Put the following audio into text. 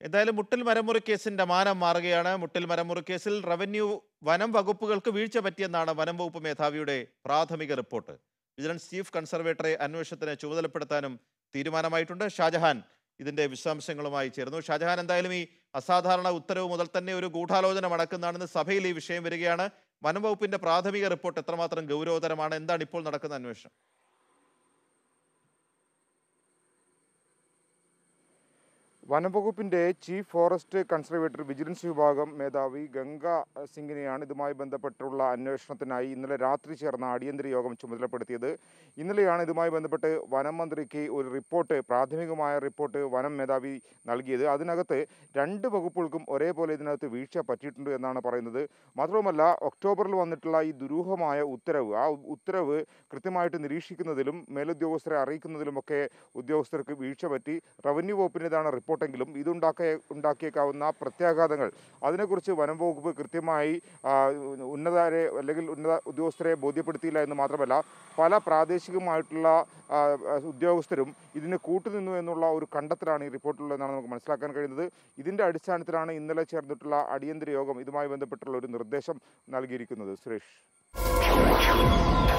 എന്തായാലും മുട്ടിൽ മരമുറി കേസിന്റെ മാനം മാറുകയാണ് മുട്ടിൽ മരമുറി കേസിൽ റവന്യൂ വനം വകുപ്പുകൾക്ക് വീഴ്ച പറ്റിയെന്നാണ് വനം വകുപ്പ് മേധാവിയുടെ പ്രാഥമിക റിപ്പോർട്ട് വിജിലൻസ് ചീഫ് കൺസർവേറ്ററെ അന്വേഷണത്തിന് ചുമതലപ്പെടുത്താനും തീരുമാനമായിട്ടുണ്ട് ഷാജഹാൻ ഇതിന്റെ വിശദാംശങ്ങളുമായി ചേർന്നു ഷാജഹാൻ എന്തായാലും ഈ അസാധാരണ ഉത്തരവ് മുതൽ തന്നെ ഒരു ഗൂഢാലോചന മടക്കുന്നതാണെന്ന് സഭയിൽ ഈ വിഷയം വരികയാണ് വനം വകുപ്പിന്റെ പ്രാഥമിക റിപ്പോർട്ട് എത്രമാത്രം ഗൗരവതരമാണ് എന്താണ് ഇപ്പോൾ നടക്കുന്ന അന്വേഷണം വനംവകുപ്പിന്റെ ചീഫ് ഫോറസ്റ്റ് കൺസർവേറ്റർ വിജിലൻസ് വിഭാഗം മേധാവി ഗംഗ സിംഗിനെയാണ് ഇതുമായി ബന്ധപ്പെട്ടുള്ള അന്വേഷണത്തിനായി ഇന്നലെ രാത്രി ചേർന്ന അടിയന്തര യോഗം ചുമതലപ്പെടുത്തിയത് ഇന്നലെയാണ് ഇതുമായി ബന്ധപ്പെട്ട് വനം മന്ത്രിക്ക് ഒരു റിപ്പോർട്ട് പ്രാഥമികമായ റിപ്പോർട്ട് വനം മേധാവി നൽകിയത് അതിനകത്ത് രണ്ട് വകുപ്പുകൾക്കും ഒരേപോലെ ഇതിനകത്ത് വീഴ്ച പറ്റിയിട്ടുണ്ട് എന്നാണ് പറയുന്നത് മാത്രവുമല്ല ഒക്ടോബറിൽ വന്നിട്ടുള്ള ഈ ദുരൂഹമായ ഉത്തരവ് ആ ഉത്തരവ് കൃത്യമായിട്ട് നിരീക്ഷിക്കുന്നതിലും മേലുദ്യോഗസ്ഥരെ അറിയിക്കുന്നതിലുമൊക്കെ ഉദ്യോഗസ്ഥർക്ക് വീഴ്ച പറ്റി റവന്യൂ വകുപ്പിൻ്റെതാണ് റിപ്പോർട്ടെങ്കിലും ഇതുണ്ടാക്കിയ ഉണ്ടാക്കിയേക്കാവുന്ന പ്രത്യാഘാതങ്ങൾ അതിനെക്കുറിച്ച് വനം വകുപ്പ് കൃത്യമായി ആ, ഉന്നതരെ അല്ലെങ്കിൽ ഉന്നത ഉദ്യോഗസ്ഥരെ ബോധ്യപ്പെടുത്തിയില്ല എന്ന് മാത്രമല്ല പല പ്രാദേശികമായിട്ടുള്ള ആ, ആ, ഉദ്യോഗസ്ഥരും ഇതിന് കൂട്ടുനിന്നു എന്നുള്ള ഒരു കണ്ടെത്തലാണ് ഈ റിപ്പോർട്ടിലുള്ളതെന്നാണ് നമുക്ക് മനസ്സിലാക്കാൻ കഴിയുന്നത് ഇതിൻ്റെ അടിസ്ഥാനത്തിലാണ് ഇന്നലെ ചേർന്നിട്ടുള്ള അടിയന്തര യോഗം ഇതുമായി ബന്ധപ്പെട്ടുള്ള ഒരു നിർദ്ദേശം നൽകിയിരിക്കുന്നത് സുരേഷ്